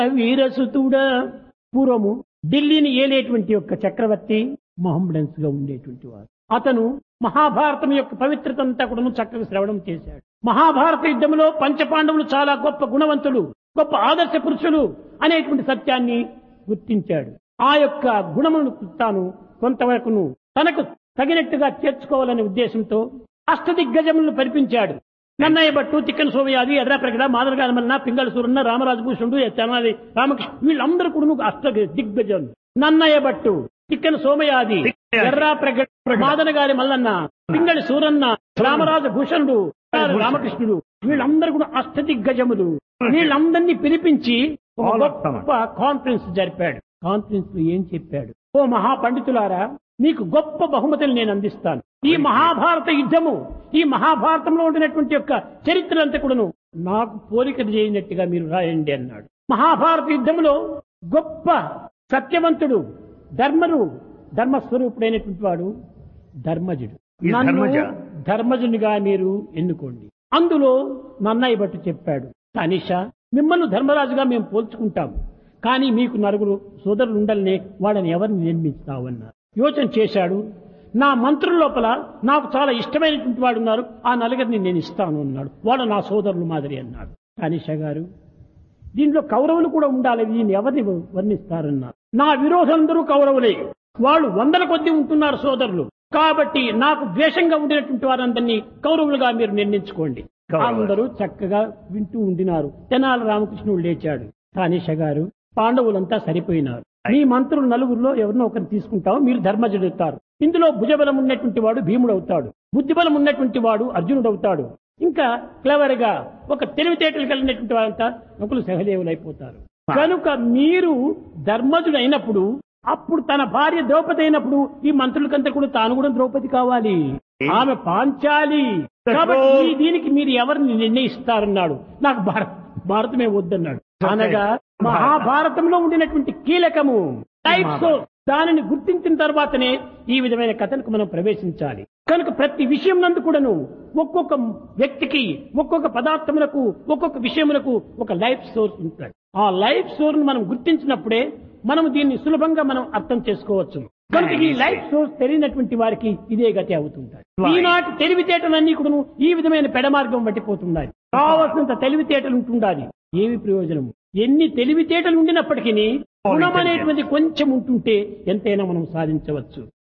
వీరసుతుడ పూర్వము ఢిల్లీని ఏలేటువంటి యొక్క చక్రవర్తి మొహమ్మడన్స్ గా ఉండేటువంటి వాడు అతను మహాభారతం యొక్క పవిత్రత అంతా కూడా చక్కగా శ్రవణం చేశాడు మహాభారత యుద్ధంలో పంచపాండవులు చాలా గొప్ప గుణవంతులు గొప్ప ఆదర్శ పురుషులు అనేటువంటి సత్యాన్ని గుర్తించాడు ఆ యొక్క గుణములను తాను కొంతవరకును తనకు తగినట్టుగా చేర్చుకోవాలనే ఉద్దేశంతో అష్టదిగ్గజములను పరిపించాడు నన్నయ్య భట్టు తిక్కన సోమయాది ఎర్రప్రగడ మాదరగానమన్న పింగళ సూరన్న రామరాజు భూషణుడు తెనాలి రామకృష్ణ వీళ్ళందరూ కూడా అష్ట దిగ్గజం నన్నయ్య భట్టు తిక్కన సోమయాది ఎర్రాప్రగడ మాదనగారి మల్లన్న పింగళి సూరన్న రామరాజు భూషణుడు రామకృష్ణుడు వీళ్ళందరూ కూడా అష్ట దిగ్గజములు వీళ్ళందరినీ పిలిపించి ఒక All of them. గొప్ప కాన్ఫరెన్స్ జరిపాడు కాన్ఫరెన్స్ లో ఏం చెప్పాడు ఓ మహాపండితులారా మీకు గొప్ప బహుమతులు నేను అందిస్తాను ఈ మహాభారత యుద్ధము ఈ మహాభారతంలో ఉండినటువంటి యొక్క చరిత్ర అంతా కూడాను నాకు పోలిక చేయనట్టుగా మీరు రాయండి అన్నాడు మహాభారత యుద్ధంలో గొప్ప సత్యవంతుడు ధర్మరు ధర్మస్వరూపుడైనటువంటి వాడు ధర్మజుడు ఈ నన్ను ధర్మజ? ధర్మజునిగా మీరు ఎన్నుకోండి అందులో నన్నయ్య భట్టు చెప్పాడు తనిష మిమ్మల్ని ధర్మరాజుగా మేము పోల్చుకుంటాం కానీ మీకు నలుగురు సోదరులు ఉండాలనే వాళ్ళని ఎవరిని నిర్మిస్తావన్నారు యోచన చేశాడు నా మంత్రుల లోపల నాకు చాలా ఇష్టమైనటువంటి వాడు ఉన్నారు ఆ నలుగురిని నేను ఇస్తాను అన్నాడు వాళ్ళు నా సోదరులు మాదిరి అన్నాడు తనిష గారు దీంట్లో కౌరవులు కూడా ఉండాలి దీన్ని ఎవరిని వర్ణిస్తారన్నారు నా విరోధులందరూ కౌరవులే వాళ్ళు వందల కొద్ది ఉంటున్నారు సోదరులు కాబట్టి నాకు ద్వేషంగా ఉండినటువంటి వారందరినీ కౌరవులుగా మీరు నిర్ణయించుకోండి కౌరవులు. అందరూ చక్కగా వింటూ ఉండినారు తెనాలి రామకృష్ణుడు లేచాడు తానిష గారు పాండవులంతా సరిపోయినారు మీ మంత్రులు నలుగురిలో ఎవరినో ఒకరిని తీసుకుంటావు మీరు ధర్మజుడు అవుతారు ఇందులో భుజబలం ఉన్నటువంటి వాడు భీముడు అవుతాడు బుద్ధిబలం ఉన్నటువంటి వాడు అర్జునుడు అవుతాడు ఇంకా క్లవర్ గా ఒక తెలివితేటలు కలిగినటువంటి వారంతా నకులు సహదేవులు అయిపోతారు కనుక మీరు ధర్మజుడు అయినప్పుడు అప్పుడు తన భార్య ద్రౌపది అయినప్పుడు ఈ మంత్రులకంతా కూడా తాను కూడా ద్రౌపది కావాలి ఆమె పాంచాలి కాబట్టి ఈ దీనికి మీరు ఎవరిని నిర్ణయిస్తారన్నాడు నాకు భారత భారతమే వద్దన్నాడు అనగా మహాభారతంలో ఉండినటువంటి కీలకము టైప్స్ దానిని గుర్తించిన తర్వాతనే ఈ విధమైన కథలకు మనం ప్రవేశించాలి కనుక ప్రతి విషయం నందు కూడాను ఒక్కొక్క వ్యక్తికి ఒక్కొక్క పదార్థములకు ఒక్కొక్క విషయములకు ఒక లైఫ్ సోర్స్ ఉంటుంది ఆ లైఫ్ సోర్స్ మనం గుర్తించినప్పుడే మనం దీన్ని సులభంగా మనం అర్థం చేసుకోవచ్చు కనుక ఈ లైఫ్ సోర్స్ తెలియనటువంటి వారికి ఇదే గతి అవుతుంటాయి ఈనాటి తెలివితేటలన్నీ కూడా ఈ విధమైన పెడమార్గం పట్టిపోతున్నాయి కావలసినంత తెలివితేటలు ఉంటుండాలి ఏమి ప్రయోజనం ఎన్ని తెలివితేటలు ఉండినప్పటికీ గుణం అనేటువంటి కొంచెం ఉంటుంటే ఎంతైనా మనం సాధించవచ్చు